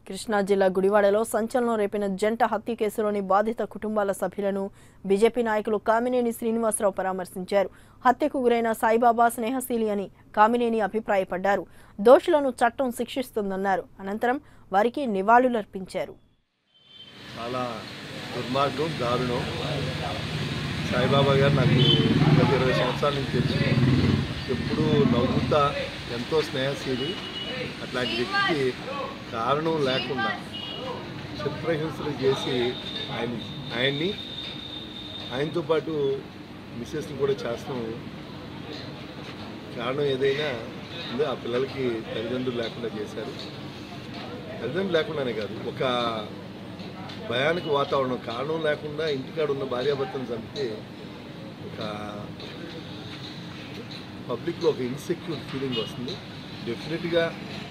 కృష్ణా జిల్లా గుడివాడలో సంచలనం రేపిన జంట హత్య కేసులోని బాధిత కుటుంబాల సభ్యులను బీజేపీ నాయకులు కామినేని శ్రీనివాసరావు పరామర్శించారు హత్యకు గురైన సాయిబాబా స్నేహశీలి అని కామినేని అభిప్రాయపడ్డారు దోషులను చట్టం శిక్షిస్తుందన్నారు అనంతరం వారికి నివాళులర్పించారు చాలా దుర్మార్గం దారుణం సాయిబాబా గారు నాకు గత ఇరవై సంవత్సరాల నుంచి తెలుసు ఎప్పుడూ నవ్వుతా ఎంతో స్నేహశీలి అట్లాంటి వ్యక్తికి కారణం లేకుండా చిత్రహింసలు చేసి ఆయన ఆయన్ని ఆయనతో పాటు మిస్సెస్ని కూడా చేస్తాం కారణం ఏదైనా ఉంది ఆ పిల్లలకి తల్లిదండ్రులు లేకుండా చేశారు తల్లిదండ్రులు లేకుండానే కాదు ఒక భయానికి వాతావరణం కారణం లేకుండా ఇంటికాడ ఉన్న భార్యాభర్తను చంపితే ఒక పబ్లిక్లో ఒక ఇన్సెక్యూర్ ఫీలింగ్ వస్తుంది డెఫినెట్గా